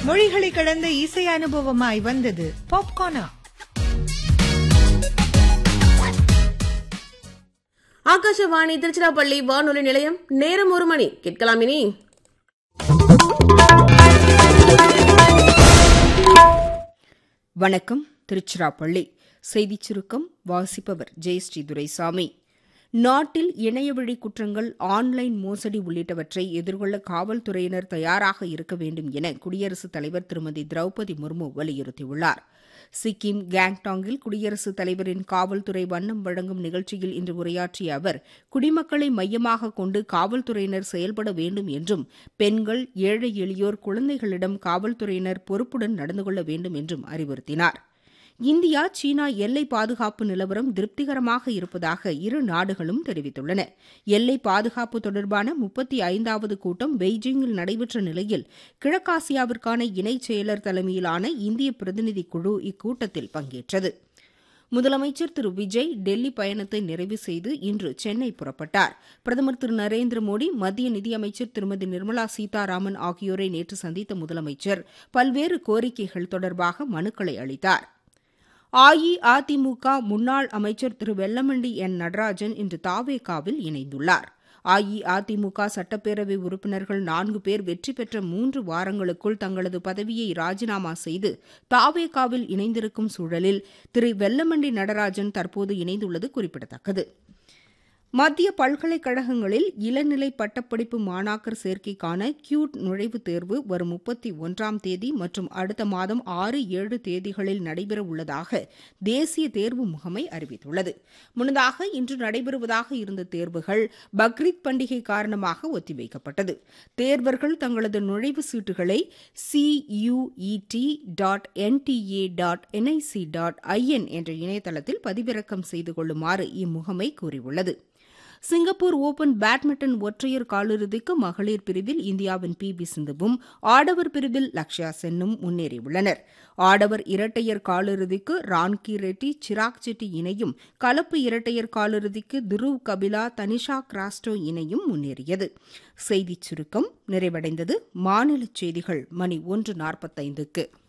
மொழிகளை கடந்த இசை அனுபவமாய் வந்தது பாப்கார்னா ஆகாஷவாணி திருச்சிராப்பள்ளி வானொலி நிலையம் நேரம் ஒரு மணி கேட்கலாம் இனி வணக்கம் திருச்சிராப்பள்ளி செய்திச் சுருக்கம் வாசிப்பவர் ஜெயஸ்ரீ துரைசாமி நாட்டில் இணையவழி குற்றங்கள் ஆன்லைன் மோசடி உள்ளிட்டவற்றை எதிர்கொள்ள காவல்துறையினர் தயாராக இருக்க வேண்டும் என குடியரசுத் தலைவர் திருமதி திரௌபதி முர்மு வலியுறுத்தியுள்ளார் சிக்கிம் கேங்டாங்கில் குடியரசுத் தலைவரின் காவல்துறை வண்ணம் வழங்கும் நிகழ்ச்சியில் இன்று உரையாற்றிய அவர் குடிமக்களை மையமாக கொண்டு காவல்துறையினர் செயல்பட வேண்டும் என்றும் பெண்கள் ஏழை எளியோர் குழந்தைகளிடம் காவல்துறையினர் பொறுப்புடன் நடந்து கொள்ள வேண்டும் என்றும் அறிவுறுத்தினார் இந்தியா சீனா எல்லை பாதுகாப்பு நிலவரம் திருப்திகரமாக இருப்பதாக இரு நாடுகளும் தெரிவித்துள்ளன எல்லை பாதுகாப்பு தொடர்பான முப்பத்தி ஐந்தாவது கூட்டம் பெய்ஜிங்கில் நடைபெற்ற நிலையில் கிழக்காசியாவிற்கான இணைச் செயலர் தலைமையிலான இந்திய பிரதிநிதி குழு இக்கூட்டத்தில் பங்கேற்றது முதலமைச்சர் திரு விஜய் டெல்லி பயணத்தை நிறைவு செய்து இன்று சென்னை புறப்பட்டார் பிரதமர் திரு நரேந்திர மோடி மத்திய நிதியமைச்சர் திருமதி நிர்மலா சீதாராமன் ஆகியோரை நேற்று சந்தித்த முதலமைச்சர் பல்வேறு கோரிக்கைகள் தொடர்பாக மனுக்களை அளித்தார் அஇஅதிமுக முன்னாள் அமைச்சர் திரு வெல்லமண்டி என் நடராஜன் இன்று தாவேகாவில் இணைந்துள்ளார் அஇஅதிமுக சட்டப்பேரவை உறுப்பினர்கள் நான்கு பேர் வெற்றி பெற்ற மூன்று வாரங்களுக்குள் தங்களது பதவியை ராஜினாமா செய்து தாவேகாவில் இணைந்திருக்கும் சூழலில் திரு வெல்லமண்டி நடராஜன் தற்போது இணைந்துள்ளது குறிப்பிடத்தக்கது மத்திய பல்கலைக்கழகங்களில் இளநிலை பட்டப்படிப்பு மாணாக்கர் சேர்க்கைக்கான கியூட் நுழைவுத் தேர்வு வரும் முப்பத்தி ஒன்றாம் தேதி மற்றும் அடுத்த மாதம் ஆறு ஏழு தேதிகளில் நடைபெற உள்ளதாக தேசிய தேர்வு முகமை அறிவித்துள்ளது முன்னதாக இன்று நடைபெறுவதாக இருந்த தேர்வுகள் பக்ரீத் பண்டிகை காரணமாக ஒத்திவைக்கப்பட்டது தேர்வர்கள் தங்களது நுழைவுச் சீட்டுகளை CUET dot NTA dot NIC dot IN என்ற இணையதளத்தில் பதிவிறக்கம் செய்து கொள்ளுமாறு இம்முகமை கூறியுள்ளது சிங்கப்பூர் ஓபன் பேட்மிண்டன் ஒற்றையர் காலிறுதிக்கு மகளிர் பிரிவில் இந்தியாவின் பி வி சிந்துவும் ஆடவர் பிரிவில் லக்ஷயா சென்னும் முன்னேறியுள்ளனர் ஆடவர் இரட்டையர் காலிறுதிக்கு ரான்கி ரெட்டி சிராக் செட்டி இணையும் கலப்பு இரட்டையர் காலிறுதிக்கு துருவ் கபிலா தனிஷா கிராஸ்டோ இணையும் முன்னேறியது செய்திச் சுருக்கம் நிறைவடைந்தது மாநில செய்திகள் மணி ஒன்று நாற்பத்தைந்துக்கு